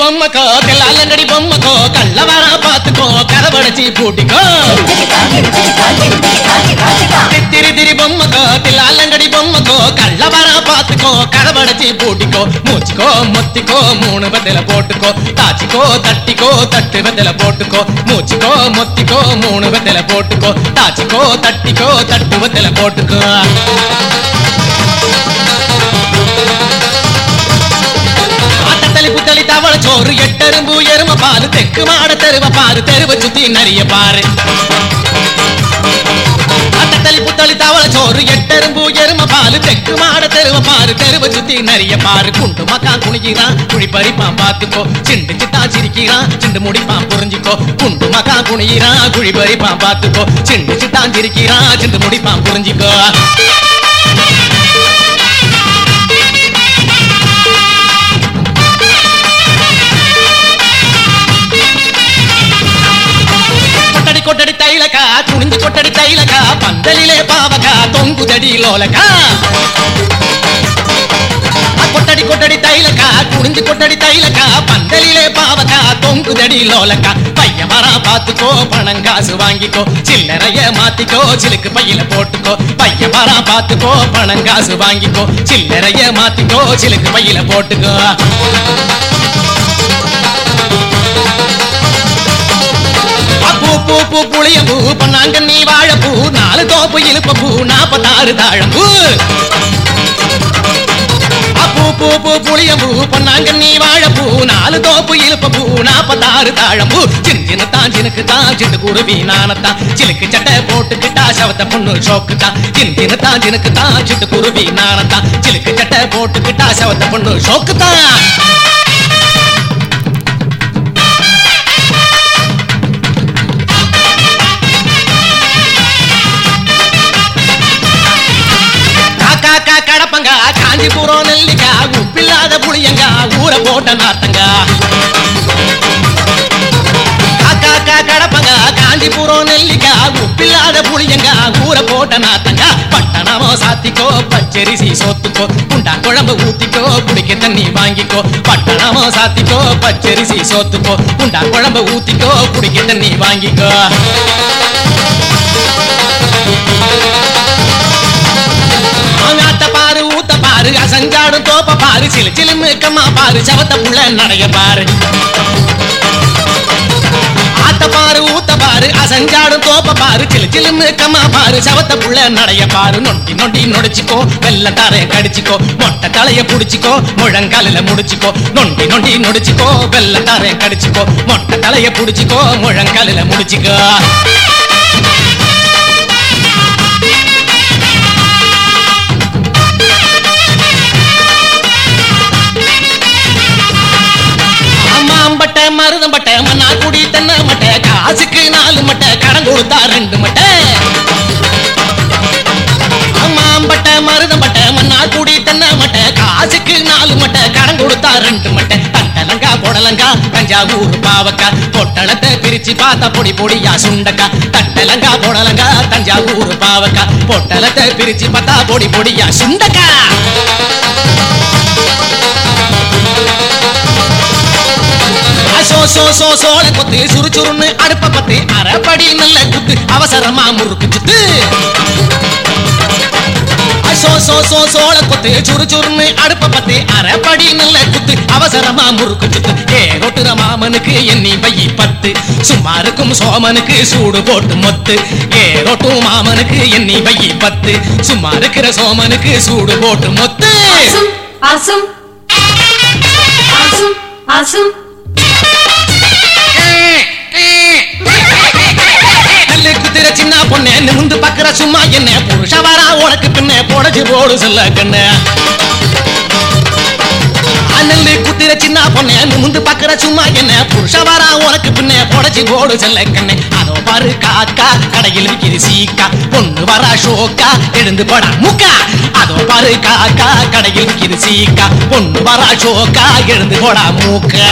பொம்மக்கோ தெல்லாலங்கடி பொம்மக்கோ கள்ளவரா பாத்துக்கோ கதவடைச்சி பூட்டிக்கோ திரி திரி பொம்மக்கோ தில்லாலங்கடி பொம்மக்கோ கள்ளவரா பாத்துக்கோ கதவடைச்சி பூட்டிக்கோ மூச்சுக்கோ மொத்திக்கோ மூணு பத்தில போட்டுக்கோ தாச்சிக்கோ தட்டிக்கோ தட்டு பத்தில போட்டுக்கோ மூச்சுக்கோ மொத்திக்கோ மூணு பத்தில போட்டுக்கோ தாச்சிக்கோ தட்டிக்கோ தட்டு பத்தில போட்டுக்கோ ஆட்டத்தளி புத்தளி தவள சோறு எட்டெரும்பு எரும பாரு தெக்கு மாட தெருவ பாரு தெருவ சுத்தி நிறைய பாரு ஆட்டத்தளி புத்தளி தவள சோறு எட்டெரும்பு எரும பாரு தெக்கு மாட தெருவ பாரு தெருவ சுத்தி நிறைய பாரு குண்டு மக்கா குனிக்கிறான் குழி பறிப்பான் பாத்துக்கோ சிண்டு சிட்டா சிரிக்கிறான் சிண்டு முடிப்பான் புரிஞ்சுக்கோ குண்டு மக்கா குனிகிறான் குழி பறிப்பான் பாத்துக்கோ சிண்டு சிட்டா சிரிக்கிறான் சிண்டு முடிப்பான் புரிஞ்சுக்கோ கொட்டடி கொட்டடி தைலக்கா துணிஞ்சு கொட்டடி தைலக்கா பந்தலிலே பாவக்கா தொங்குதடி லோலக்கா கொட்டடி கொட்டடி தைலக்கா குடிஞ்சு கொட்டடி தைலக்கா பந்தலிலே பாவக்கா தொங்குதடி லோலக்கா பைய வரா பாத்துக்கோ பணம் காசு வாங்கிக்கோ சில்லறைய மாத்திக்கோ சிலுக்கு பையில போட்டுக்கோ பைய வரா பாத்துக்கோ பணம் காசு வாங்கிக்கோ சில்லறைய மாத்திக்கோ சிலுக்கு பையில போட்டுக்கோ பூ பூ பூ புளிய பூ பண்ணாங்க நீ வாழ பூ நாலு தோப்பு இழுப்ப பூ நாப்பத்தாறு தாழம் பூ பூ பூ பூ புளிய பூ பொன்னாங்க நீ வாழ பூ நாலு தோப்பு இழுப்ப பூ நாப்பத்தாறு தாழம் பூ சின்ன சின்ன தான் சினுக்கு தான் சிட்டு குருவி நானத்தான் சிலுக்கு சட்டை போட்டுக்கிட்டா சவத்த பொண்ணு சோக்கு தான் சின்ன சின்ன தான் சினுக்கு தான் சிட்டு குருவி நானத்தான் சிலுக்கு சட்டை போட்டுக்கிட்டா சவத்த பொண்ணு சோக்கு தான் காக்கா கா கடப்பங்க காஞ்சிபுரம் நெல்லிக்கா உப்பில்லாத புளியங்க ஊற போட்ட நாத்தங்க காக்கா கா கடப்பங்க காஞ்சிபுரம் நெல்லிக்கா உப்பில்லாத புளியங்க ஊற போட்ட நாத்தங்க பட்டணமோ சாத்திக்கோ பச்சரிசி சோத்துக்கோ குண்டா குழம்பு ஊத்திக்கோ குடிக்க தண்ணி வாங்கிக்கோ பட்டணமோ சாத்திக்கோ பச்சரிசி சோத்துக்கோ குண்டா குழம்பு ஊத்திக்கோ குடிக்க தண்ணி வாங்கிக்கோ ஆங்காத்த பாரு ஊத்த பாரு அசஞ்சாடும் தோப்ப பாரு சிலு சிலுன்னு கம்மா பாரு சவத்த புள்ள நடைய பாரு ஆத்த பாரு ஊத்த பாரு அசஞ்சாடும் தோப்ப பாரு சிலு சிலுன்னு கம்மா பாரு சவத்த புள்ள நடைய பாரு நொண்டி நொண்டி நொடிச்சுக்கோ வெள்ள தரைய கடிச்சுக்கோ மொட்டை தலைய புடிச்சுக்கோ முழங்காலில முடிச்சுக்கோ நொண்டி நொண்டி நொடிச்சுக்கோ வெள்ள தரைய கடிச்சுக்கோ மொட்டை தலைய புடிச்சுக்கோ முழங்காலில முடிச்சுக்கோ அம்மாம்பட்ட மருதம்பட்ட மண்ணா குடி தென்ன மட்டை காசுக்கு நாலு மட்டை கடன் கொடுத்தா ரெண்டு மட்டை அம்மாம்பட்ட மருதம்பட்ட மண்ணா குடி தென்ன மட்டை காசுக்கு நாலு மட்டை கடன் கொடுத்தா ரெண்டு மட்டை தண்டலங்கா புடலங்கா தஞ்சாவூர் பாவக்கா பொட்டலத்தை பிரிச்சு பார்த்தா பொடி பொடியா சுண்டக்கா தட்டலங்கா புடலங்கா தஞ்சாவூர் பாவக்கா பொட்டலத்தை பிரிச்சு பார்த்தா பொடி பொடியா சுண்டக்கா சோ சோ சோ சோள கொத்து சுறு சுருன்னு அடுப்ப பத்து அரைப்படி நல்ல குத்து அவசரமா முறுக்கு சுத்து சோ சோ சோ சோள கொத்து சுறு சுருன்னு அடுப்ப பத்து அரைப்படி நல்ல குத்து அவசரமா முறுக்கு சுத்து ஏ ரொட்டுற மாமனுக்கு எண்ணி பையி பத்து சும்மா இருக்கும் சோமனுக்கு சூடு போட்டு மொத்து ஏ ரொட்டும் மாமனுக்கு எண்ணி பையி பத்து சும்மா இருக்கிற சோமனுக்கு சூடு போட்டு மொத்து Awesome! Awesome! Awesome! Awesome! கல்லு குத்துற சின்ன பொண்ணு நிமிந்து பாக்குற சும்மா என்ன புருஷ வரா உனக்கு பின்ன போடச்சு போடு சொல்ல கண்ணு அண்ணல்லு குத்துற சின்ன பொண்ணு நிமிந்து பாக்குற சும்மா என்ன புருஷ வரா உனக்கு பின்ன போடச்சு போடு சொல்ல கண்ணு அதோ பாரு காக்கா கடையில் விக்கிது சீக்கா பொண்ணு வரா ஷோக்கா எழுந்து போடா முக்கா அதோ பாரு காக்கா கடையில் விக்கிது சீக்கா பொண்ணு வரா ஷோக்கா எழுந்து போடா மூக்கா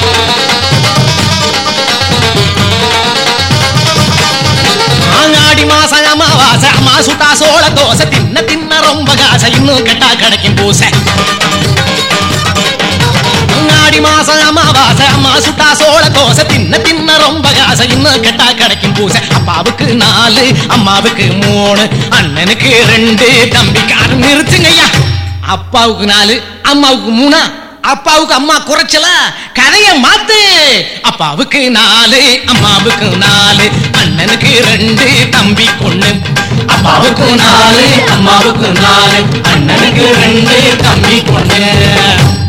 ஆங்காடி மாசம் அமாவாசை அம்மா சுட்டா சோள தோசை தின்ன தின்ன ரொம்ப காசை இன்னும் கெட்டா கிடைக்கும் பூசை ஆடி மாசம் அமாவாசை அம்மா சுட்டா சோள தோசை தின்ன தின்ன ரொம்ப காசை இன்னும் கெட்டா கிடைக்கும் பூசை அப்பாவுக்கு நாலு அம்மாவுக்கு மூணு அண்ணனுக்கு ரெண்டு தம்பிக்காரு நிறுத்துங்கய்யா அப்பாவுக்கு நாலு அம்மாவுக்கு மூணா அப்பாவுக்கு அம்மா குறைச்சல கதைய மாத்து அப்பாவுக்கு நாலு அம்மாவுக்கு நாலு அண்ணனுக்கு ரெண்டு தம்பி பொண்ணு அப்பாவுக்கு நாலு அம்மாவுக்கு நாலு அண்ணனுக்கு ரெண்டு தம்பி பொண்ணு